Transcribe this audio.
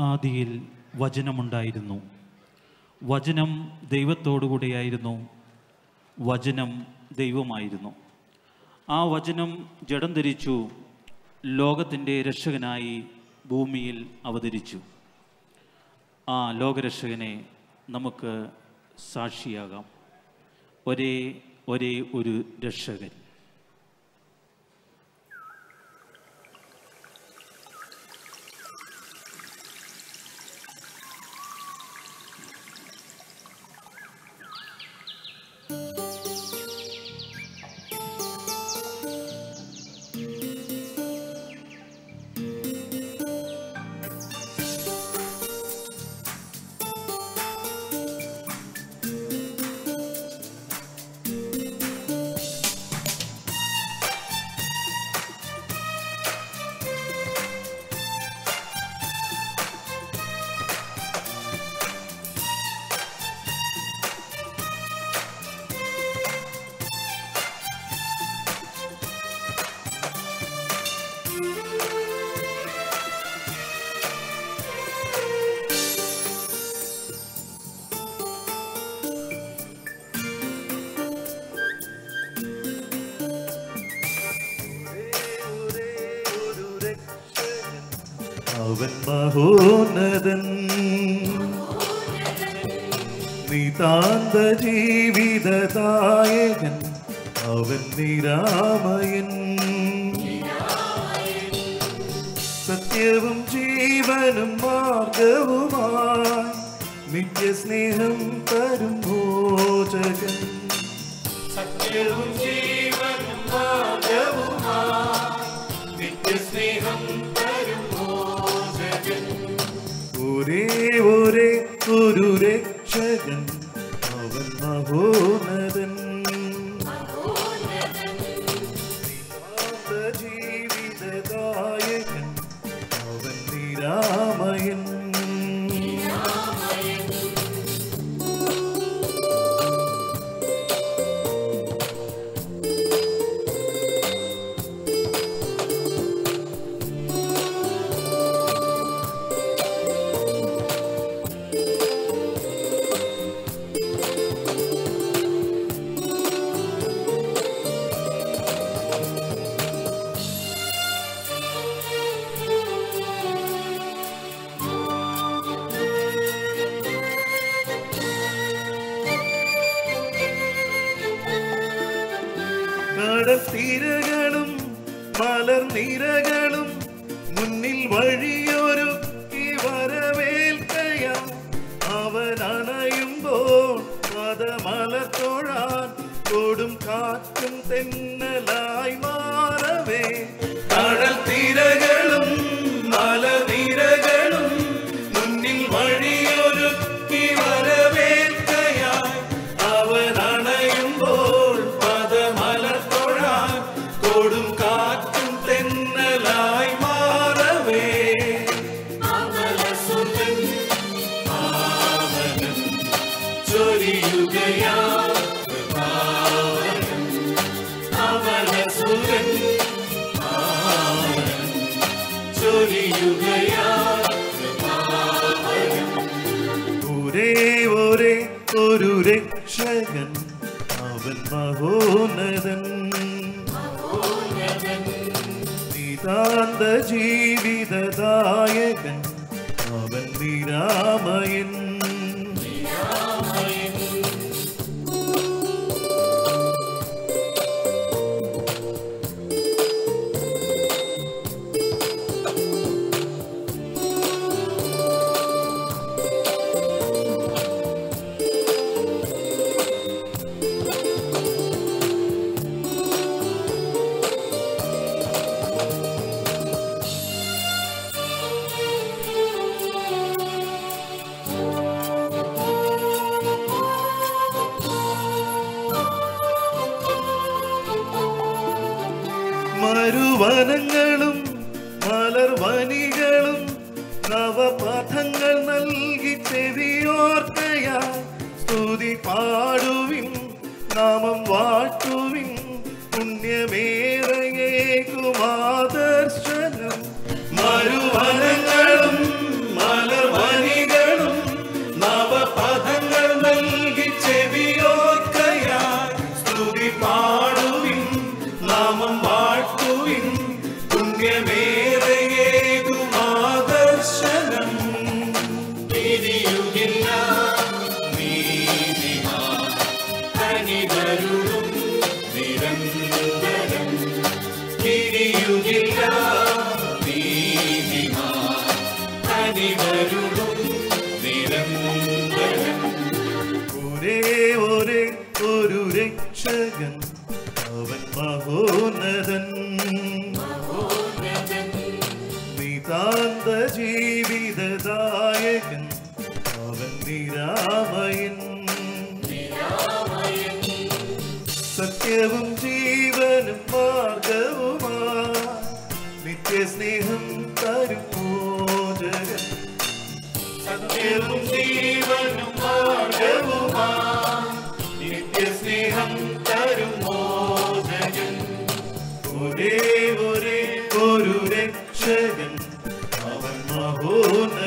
ആദിയിൽ വചനമുണ്ടായിരുന്നു വചനം ദൈവത്തോടുകൂടെയായിരുന്നു വചനം ദൈവമായിരുന്നു ആ വചനം ജഡം ധരിച്ചു ലോകത്തിൻ്റെ രക്ഷകനായി ഭൂമിയിൽ അവതരിച്ചു ആ ലോകരക്ഷകനെ നമുക്ക് സാക്ഷിയാകാം ഒരേ ഒരേ ഒരു രക്ഷകൻ അവൻ മഹോന്നതൻ നിതാന്ത ജീവിതദായകൻ അവൻ നിരാമയൻ സത്യവും ജീവനും മാർഗവുമായി നിത്യസ്നേഹം തരും ഭോജകൻ സത്യവും ജീവനും മാർഗവുമായി നിത്യസ്നേഹം തരും ഭോജകൻ ഒരേ ഒരേ ഒരു രക്ഷകൻ അവൻ മഹോന്നതൻ ജീവിതദായകൻ അവൻ നിരാമയൻ കടത്തിരകളും മലർനിരകളും മുന്നിൽ വഴിയൊരുക്കി വരവേൽക്കയാം അവൻ അണയുമ്പോൾ പദമലത്തോഴാൻ കൊടും കാറ്റും തെന്നലായി മാറവേ കടൽ തിരകളും മലനിരകളും മുന്നിൽ വഴിയൊരുക്കി വരവേൽക്കയായി അവൻ അണയുമ്പോൾ പദമലത്തോഴാൻ കൊടും കാറ്റും തെന്നലായി മാറവേ അമലസുതൻ പാവനം ചൊരിയുകയാ കൃപാവനം. അമലസുതൻ പാവനം ചൊരിയുകയാ കൃപാവനം. ഒരേ ഒരേ ഒരു രക്ഷകൻ അവൻ മഹോന്നതൻ നിതാന്ത ജീവിതദായകൻ അവൻ നിരാമയൻ മരുവനങ്ങളും മലർവനികളും നവപഥങ്ങൾ നൽകി ചെവിയോർക്കയാ സ്തുതി പാടുവിൻ നാമം വാട്ടുവിൻ പുണ്യമേറയേകുമാദർശനം മരുവനങ്ങളും മല കനിവരുളും നിരന്തരം ഒരേ ഒരേ ഒരു രക്ഷകൻ അവൻ മഹോന്നതൻ നിതാന്ത ജീവിതദായകൻ അവൻ നിരാമയൻ സത്യവും ജീവനും മാർഗവുമാ നിത്യസ്നേഹം തരും മോചകൻ സത്യവും ജീവനും മാർഗവുമാ നിത്യസ്നേഹം തരും മോചകൻ ഒരേ ഒരേ ഒരു രക്ഷകൻ അവൻ മഹോന്ന